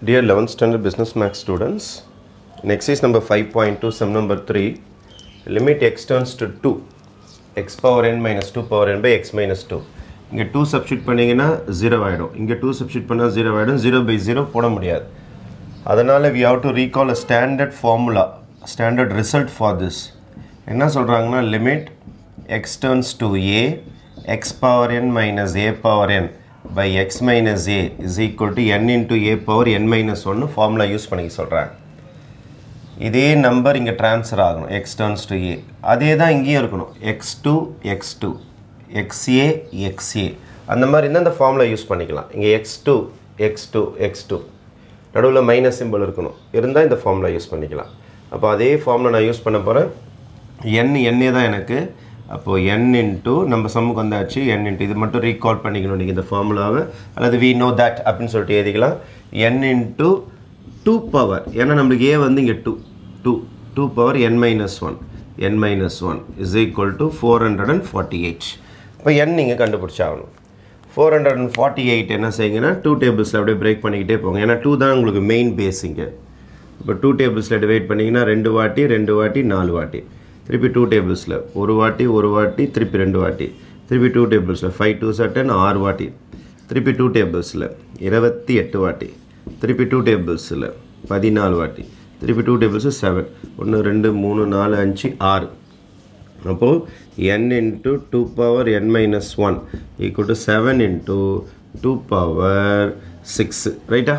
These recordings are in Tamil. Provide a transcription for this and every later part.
Dear 11th standard business max students, in exercise number 5.2, sum number 3, limit x turns to 2, x power n minus 2 power n by x minus 2. இங்கே டூ சப்ஸ்டியூட் பண்ணிங்கன்னா ஜீரோ ஆகிடும் இங்கே டூ சப்ஸ்டியூட் பண்ணால் ஜீரோ ஆகிடும் ஜீரோ பை ஜீரோ போட முடியாது அதனால் we have to recall a standard formula standard result for this என்ன சொல்கிறாங்கன்னா limit x tends to a x power n minus a power n by x minus a is equal to n into a power n minus ஒன்று ஃபார்முலா யூஸ் பண்ணிக்க சொல்கிறாங்க இதே நம்பர் இங்கே ட்ரான்ஸ்ஃபர் ஆகணும் எக்ஸ் டர்ன்ஸ் டு ஏ அதே தான் இங்கேயும் இருக்கணும் x to x to x a x a அந்த மாதிரி இருந்தால் இந்த ஃபார்முலா யூஸ் பண்ணிக்கலாம் இங்கே x to x to x to நடுவில் மைனஸ் சிம்பிள் இருக்கணும் இருந்தால் இந்த ஃபார்முலா யூஸ் பண்ணிக்கலாம் அப்போ அதே ஃபார்முலா நான் யூஸ் பண்ண போகிறேன் என் எண்ணே தான் எனக்கு அப்போது என் இன்ட்டு நம்ம சம்முக்கு வந்தாச்சு என் இன்ட்டு இது மட்டும் ரீகால் பண்ணிக்கணும் நீங்கள் இந்த ஃபார்முலாவை அல்லது வி நோ தட் அப்படின்னு சொல்லிட்டு எழுதிக்கலாம் என் இன்ட்டு டூ பவர் ஏன்னா நம்மளுக்கு ஏ வந்து இங்கே two two two power n minus one n minus one is equal to four hundred and forty eight இப்போ என் நீங்கள் கண்டுபிடிச்சாகணும் four hundred and forty eight என்ன செய்யுங்கன்னா டூ டேபிள்ஸில் அப்படியே பிரேக் பண்ணிக்கிட்டே போங்க ஏன்னா டூ தான் உங்களுக்கு மெயின் பேஸிங்க இப்போ டூ டேபிள்ஸில் டிவைட் பண்ணிங்கன்னா ரெண்டு வாட்டி ரெண்டு வாட்டி நாலு வாட்டி திருப்பி டூ டேபிள்ஸில் ஒரு வாட்டி ஒரு வாட்டி திருப்பி ரெண்டு வாட்டி திருப்பி டூ டேபிள்ஸில் ஃபைவ் டூ சட்டன் ஆறு வாட்டி திருப்பி டூ டேபிள்ஸில் இருபத்தி எட்டு வாட்டி திருப்பி டூ டேபிள்ஸில் பதினாலு வாட்டி திருப்பி டூ டேபிள்ஸு செவன் ஒன்று ரெண்டு மூணு நாலு அஞ்சு ஆறு அப்போது n into two power n minus one equal to seven into two power six ரைட்டா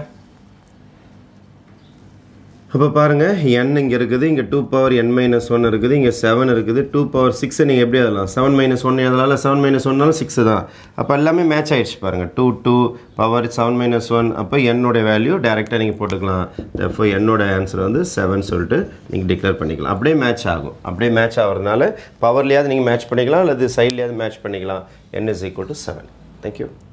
அப்போ பாருங்கள் n இங்கே இருக்குது இங்கே two power n minus one இருக்குது இங்கே செவன் இருக்குது டூ பவர் சிக்ஸை நீங்கள் எப்படி எழுதலாம் செவன் மைனஸ் ஒன் எழுதலாம் செவன் மைனஸ் ஒன்னாலும் சிக்ஸு தான் அப்போ எல்லாமே மேட்ச் ஆகிடுச்சு பாருங்கள் two two power seven minus one அப்போ என்னோட வேல்யூ டேரெக்டாக நீங்கள் போட்டுக்கலாம் அப்போ என்னோட ஆன்சர் வந்து செவன் சொல்லிட்டு நீங்கள் டிக்ளேர் பண்ணிக்கலாம் அப்படியே மேட்ச் ஆகும் அப்படியே மேட்ச் ஆகிறதுனால பவர்லேயாவது நீங்கள் மேட்ச் பண்ணிக்கலாம் அல்லது சைட்லேயாவது மேட்ச் பண்ணிக்கலாம் n is equal to seven thank you